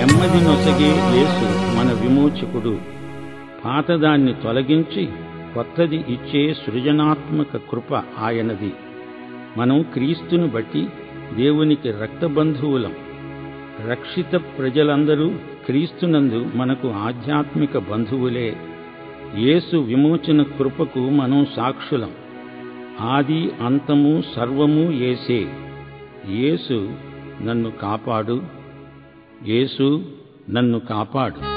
నెమ్మది నొసగే యేసు మన విమోచకుడు పాతదాన్ని తొలగించి కొత్తది ఇచ్చే సృజనాత్మక కృప ఆయనది మనం క్రీస్తును బట్టి దేవునికి రక్తబంధువులం రక్షిత ప్రజలందరూ క్రీస్తునందు మనకు ఆధ్యాత్మిక బంధువులే యేసు విమోచన కృపకు మనం సాక్షులం ఆది అంతము సర్వము ఏసే యేసు నన్ను కాపాడు యేసు నన్ను కాపాడు